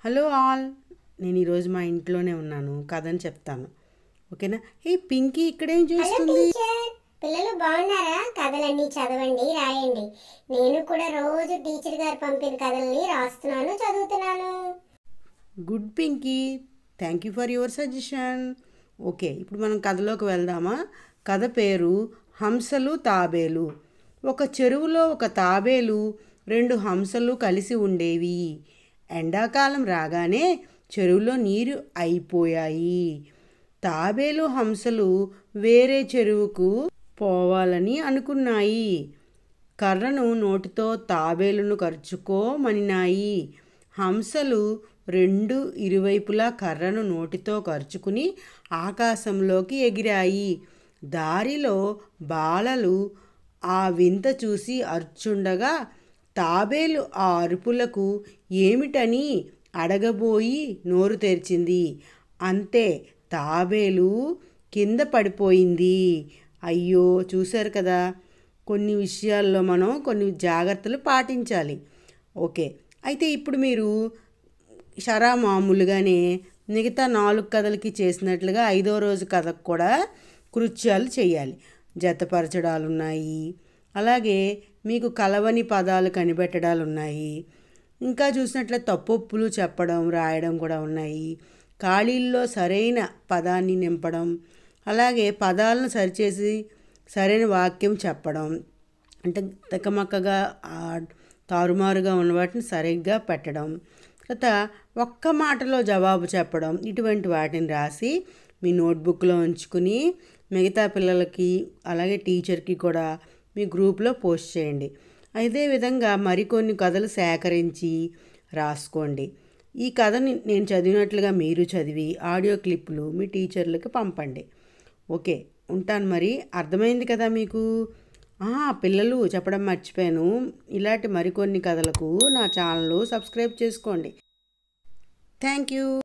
hello all నేను ఈరోజు మా ఇంట్లోనే ఉన్నాను కథని చెప్తాను ఓకేనా ఏ పింకీ ఇక్కడేం హలో చేస్తుంది టీచర్ పిల్లలు బాగున్నారా కథలన్నీ చదవండి రాయండి నేను కూడా రోజు టీచర్ గారు పంపిన కథల్ని రాస్తున్నాను చదువుతున్నాను good Pinky thank you for your suggestion okay ఇప్పుడు మనం కథలోకి వెళ్దామా కథ పేరు హంసలు తాబేలు ఒక చెరువులో ఒక తాబేలు రెండు హంసలు కలిసి ఉండేవి ఎండాకాలం రాగానే చెరువులో నీరు అయిపోయాయి తాబేలు హంసలు వేరే చెరువుకు పోవాలని అనుకున్నాయి కర్రను నోటితో తాబేలును కరుచుకోమనినాయి హంసలు రెండు ఇరువైపులా కర్రను నోటితో కరుచుకుని ఆకాశంలోకి ఎగిరాయి దారిలో బాలలు ఆ వింత చూసి అర్చుండగా తాబేలు ఆ అరుపులకు ఏమిటని అడగబోయి నోరు తెరిచింది అంతే తాబేలు కింద పడిపోయింది అయ్యో చూశారు కదా కొన్ని విషయాల్లో మనం కొన్ని జాగ్రత్తలు పాటించాలి ఓకే అయితే ఇప్పుడు మీరు షరా మామూలుగానే మిగతా నాలుగు కథలకి చేసినట్లుగా ఐదో రోజు కథకు కూడా కృత్యాలు చేయాలి జతపరచడాలు ఉన్నాయి అలాగే మీకు కలవని పదాలు కనిపెట్టడాలు ఉన్నాయి ఇంకా చూసినట్లయితే తప్పొప్పులు చెప్పడం రాయడం కూడా ఉన్నాయి ఖాళీల్లో సరైన పదాన్ని నింపడం అలాగే పదాలను సరిచేసి సరైన వాక్యం చెప్పడం అంటే తెకమక్కగా ఆ, తారుమారుగా ఉన్న వాటిని సరిగ్గా పెట్టడం తర్వాత ఒక్క మాటలో జవాబు చెప్పడం ఇటువంటి వాటిని రాసి మీ నోట్బుక్లో ఉంచుకుని మిగతా పిల్లలకి అలాగే టీచర్కి కూడా మీ గ్రూప్లో పోస్ట్ చేయండి అదే విధంగా మరికొన్ని కథలు సేకరించి రాసుకోండి ఈ కథని నేను చదివినట్లుగా మీరు చదివి ఆడియో క్లిప్పులు మీ టీచర్లకు పంపండి ఓకే ఉంటాను మరి అర్థమైంది కదా మీకు ఆ, పిల్లలు చెప్పడం మర్చిపోయాను ఇలాంటి మరికొన్ని కథలకు నా ఛానల్ సబ్స్క్రైబ్ చేసుకోండి థ్యాంక్ యూ